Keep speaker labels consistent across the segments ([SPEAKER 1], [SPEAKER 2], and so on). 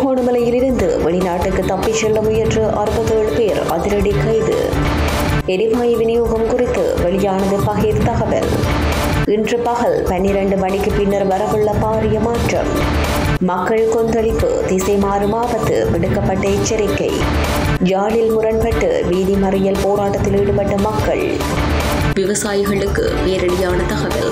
[SPEAKER 1] திருகோணமலையிலிருந்து வெளிநாட்டுக்கு தப்பிச் செல்ல முயன்ற அறுபத்தேழு பேர் அதிரடி கைது எரிவாயு விநியோகம் குறித்து வெளியானது பகிர் தகவல் இன்று பகல் பன்னிரண்டு மணிக்கு பின்னர் வரவுள்ள பாரிய மாற்றம் மக்கள் கொந்தளிப்பு திசை மாறும் ஆபத்து விடுக்கப்பட்ட எச்சரிக்கை யாழில் முரண்பட்டு வீதி மறியல் போராட்டத்தில் ஈடுபட்ட மக்கள் விவசாயிகளுக்கு நேரடியான தகவல்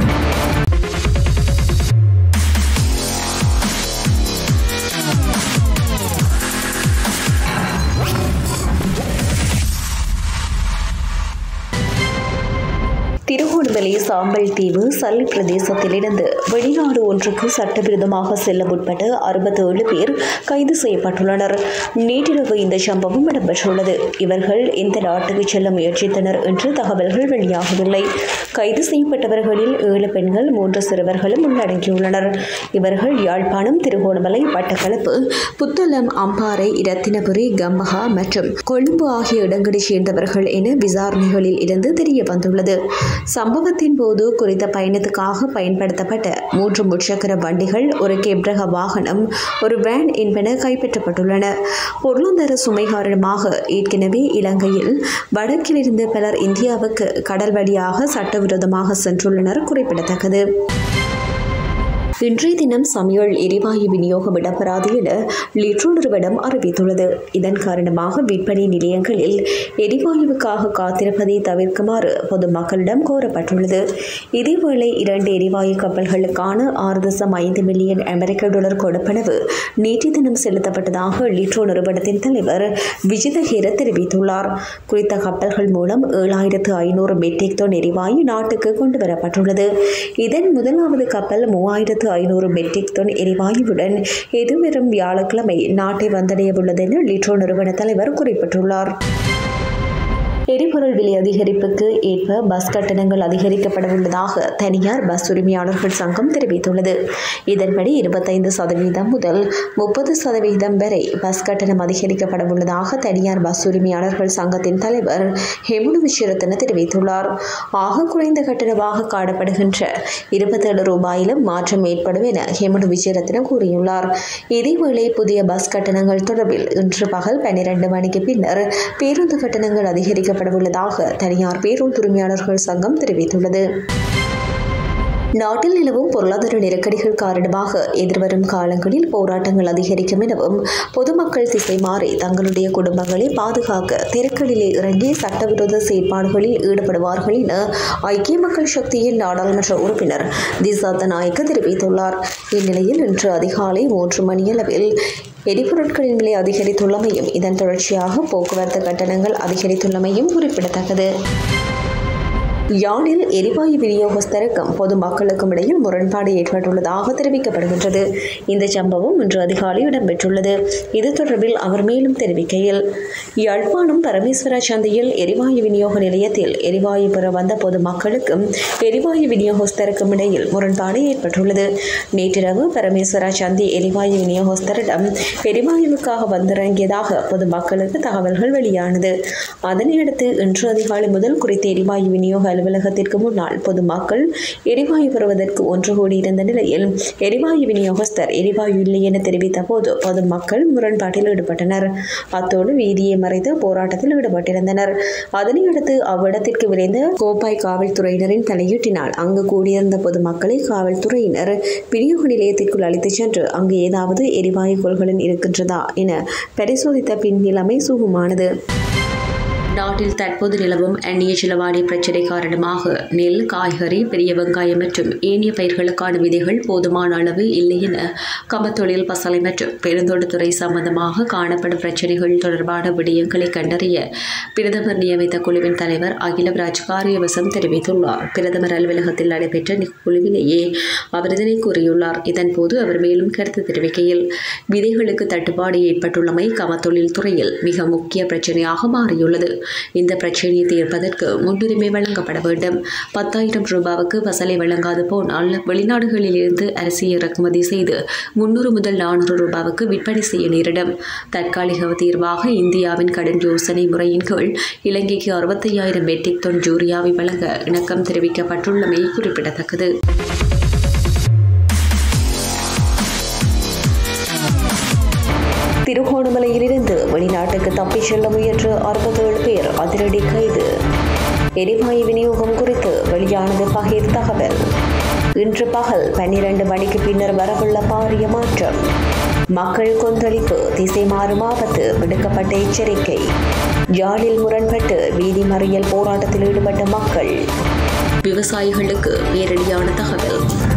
[SPEAKER 1] திருகோணமலை சாம்பல் தீவு சல்லி பிரதேசத்திலிருந்து வெளிநாடு ஒன்றுக்கு சட்டவிரோதமாக செல்ல முற்பட்டு அறுபத்தேழு பேர் கைது செய்யப்பட்டுள்ளனர் நேற்றிரவு இந்த சம்பவம் இடம்பெற்றுள்ளது இவர்கள் எந்த நாட்டுக்கு செல்ல முயற்சித்தனர் என்று தகவல்கள் வெளியாகவில்லை கைது செய்யப்பட்டவர்களில் ஏழு பெண்கள் மூன்று சிறுவர்களும் உள்ளடங்கியுள்ளனர் இவர்கள் யாழ்ப்பாணம் திருகோணமலை மட்டக்களப்பு புத்தளம் அம்பாறை இரத்தினபுரி கம்பஹா மற்றும் கொழும்பு ஆகிய இடங்களைச் சேர்ந்தவர்கள் என விசாரணைகளில் இருந்து தெரிய வந்துள்ளது சம்பவத்தின் போது குறித்த பயணத்துக்காக பயன்படுத்தப்பட்ட மூன்று முச்சக்கர வண்டிகள் ஒரு கெப்ரக வாகனம் ஒரு வேன் என்பன கைப்பற்றப்பட்டுள்ளன பொருளாதார சுமை காரணமாக ஏற்கனவே இலங்கையில் வடக்கிலிருந்து பலர் இந்தியாவுக்கு கடல் வழியாக சட்டவிரோதமாக சென்றுள்ளனர் குறிப்பிடத்தக்கது இன்றைய தினம் சமையல் எரிவாயு விநியோகம் இடம்பெறாது என லிட்ரோ நிறுவனம் அறிவித்துள்ளது இதன் காரணமாக விற்பனை நிலையங்களில் எரிவாயுவுக்காக காத்திருப்பதை தவிர்க்குமாறு பொதுமக்களிடம் கோரப்பட்டுள்ளது இதேவேளை இரண்டு எரிவாயு கப்பல்களுக்கான ஆறு தசம் ஐந்து மில்லியன் அமெரிக்க டாலர் கொடுப்பனவு நேற்றைய தினம் செலுத்தப்பட்டதாக லிட்ரோ நிறுவனத்தின் தலைவர் விஜிதஹேர தெரிவித்துள்ளார் குறித்த கப்பல்கள் மூலம் ஏழாயிரத்து ஐநூறு மெட்ரிக் டன் எரிவாயு நாட்டுக்கு கொண்டுவரப்பட்டுள்ளது இதன் முதலாவது கப்பல் மூவாயிரத்து ஐநூறு மெட்ரிக் டன் எரிவாயுவுடன் எதிர்வரும் வியாழக்கிழமை நாட்டை வந்தடைய உள்ளது என லிட்ரோ நிறுவன தலைவர் குறிப்பிட்டுள்ளார் எரிபொருள் விலை அதிகரிப்புக்கு ஏற்ப பஸ் கட்டணங்கள் அதிகரிக்கப்பட உள்ளதாக தனியார் பஸ் உரிமையாளர்கள் சங்கம் தெரிவித்துள்ளது இதன்படி இருபத்தைந்து சதவீதம் முதல் முப்பது சதவீதம் வரை பஸ் கட்டணம் அதிகரிக்கப்பட உள்ளதாக தனியார் பஸ் உரிமையாளர்கள் சங்கத்தின் தலைவர் ஹெமுனு விஸ்வரத்தன தெரிவித்துள்ளார் ஆக குறைந்த கட்டணமாக காணப்படுகின்ற இருபத்தேழு ரூபாயிலும் மாற்றம் ஏற்படும் என ஹெமுனு விஜயரத்ன கூறியுள்ளார் இதேவேளை புதிய பஸ் கட்டணங்கள் தொடர்பில் இன்று பகல் பன்னிரண்டு மணிக்கு பின்னர் பேருந்து கட்டணங்கள் அதிகரிக்க செய்யப்பட உள்ளதாக தனியார் பேருந்து உரிமையாளர்கள் சங்கம் தெரிவித்துள்ளது நாட்டில் நிலவும் பொருளாதார நெருக்கடிகள் காரணமாக எதிர்வரும் காலங்களில் போராட்டங்கள் அதிகரிக்கும் எனவும் பொதுமக்கள் திசை மாறி தங்களுடைய குடும்பங்களை பாதுகாக்க தெருக்களிலே இறங்கி சட்டவிரோத செயற்பாடுகளில் ஈடுபடுவார்கள் என ஐக்கிய மக்கள் சக்தியின் நாடாளுமன்ற உறுப்பினர் திசாத்த நாயக்க தெரிவித்துள்ளார் இந்நிலையில் இன்று அதிகாலை மூன்று மணியளவில் எரிபொருட்களின் விலை அதிகரித்துள்ளமையும் இதன் தொடர்ச்சியாக போக்குவரத்து கட்டணங்கள் அதிகரித்துள்ளமையும் குறிப்பிடத்தக்கது யாழில் எரிவாயு விநியோகஸ்தருக்கும் பொதுமக்களுக்கும் இடையில் முரண்பாடு ஏற்பட்டுள்ளதாக தெரிவிக்கப்படுகின்றது இந்த சம்பவம் இன்று அதிகாலை இடம்பெற்றுள்ளது இது தொடர்பில் அவர் மேலும் தெரிவிக்கையில் யாழ்ப்பாணம் பரமேஸ்வர சந்தையில் எரிவாயு விநியோக நிலையத்தில் எரிவாயு பெற வந்த பொதுமக்களுக்கும் எரிவாயு விநியோகஸ்தருக்கும் இடையில் முரண்பாடு ஏற்பட்டுள்ளது நேற்றிரவு பரமேஸ்வர சந்தி எரிவாயு விநியோகஸ்தரிடம் எரிவாயுவுக்காக வந்திறங்கியதாக பொதுமக்களுக்கு தகவல்கள் வெளியானது அதனையடுத்து இன்று அதிகாலை முதல் குறித்த எரிவாயு விநியோக அலுவலகத்திற்கு முன்னால் பொதுமக்கள் எரிவாயு பெறுவதற்கு ஒன்று கூடியிருந்த நிலையில் எரிவாயு விநியோகஸ்தர் எரிவாயு இல்லை என தெரிவித்த போது பொதுமக்கள் முரண்பாட்டில் ஈடுபட்டனர் அத்தோடு வீதியை மறைத்து போராட்டத்தில் ஈடுபட்டிருந்தனர் அதனையடுத்து அவ்விடத்திற்கு விரைந்த கோப்பாய் காவல்துறையினரின் தலையீட்டினால் அங்கு கூடியிருந்த பொதுமக்களை காவல்துறையினர் விநியோக நிலையத்திற்குள் அழைத்துச் சென்று அங்கு ஏதாவது எரிவாயு கொள்கலன் இருக்கின்றதா என பரிசோதித்த பின் நிலைமை சுகமானது நாட்டில் தற்போது நிலவும் அந்நிய செலவாணி பிரச்சினை காரணமாக நெல் காய்கறி பெரிய வெங்காயம் மற்றும் ஏனைய பயிர்களுக்கான விதைகள் போதுமான அளவு இல்லை என கமத்தொழில் பசலை மற்றும் பெருந்தோட்டத்துறை சம்பந்தமாக காணப்படும் பிரச்சினைகள் தொடர்பான விடயங்களை கண்டறிய பிரதமர் நியமித்த குழுவின் தலைவர் அகிலராஜ் காரியவசம் தெரிவித்துள்ளார் பிரதமர் அலுவலகத்தில் நடைபெற்ற குழுவிலேயே அவர் இதனை கூறியுள்ளார் இதன்போது அவர் மேலும் கருத்து தெரிவிக்கையில் விதைகளுக்கு தட்டுப்பாடு ஏற்பட்டுள்ளமை கமத்தொழில் துறையில் மிக முக்கிய பிரச்சனையாக மாறியுள்ளது இந்த பிரச்சனையை தீர்ப்பதற்கு முன்னுரிமை வழங்கப்பட வேண்டும் பத்தாயிரம் ரூபாவுக்கு வசலை வழங்காது போனால் வெளிநாடுகளிலிருந்து அரிசி இறக்குமதி செய்து முன்னூறு முதல் நானூறு ரூபாவுக்கு விற்பனை செய்ய நேரிடும் தற்காலிக தீர்வாக இந்தியாவின் கடன் யோசனை முறையின் கீழ் இலங்கைக்கு அறுபத்தையாயிரம் மெட்ரிக் டன் ஜூரியாவை வழங்க இணக்கம் தெரிவிக்கப்பட்டுள்ளமை குறிப்பிடத்தக்கது திருகோணமலையிலிருந்து வெளிநாட்டுக்கு தப்பிச் செல்ல முயன்ற அறுபத்தேழு பேர் அதிரடி கைது எரிவாயு விநியோகம் குறித்து வெளியானது பகிர் தகவல் இன்று பகல் பன்னிரண்டு மணிக்கு பின்னர் வரவுள்ள பாரிய மாற்றம் மக்கள் கொந்தளிப்பு திசை மாறும் ஆபத்து விடுக்கப்பட்ட எச்சரிக்கை யாழில் முரண்பட்டு வீதி மறியல் போராட்டத்தில் ஈடுபட்ட மக்கள் விவசாயிகளுக்கு நேரடியான தகவல்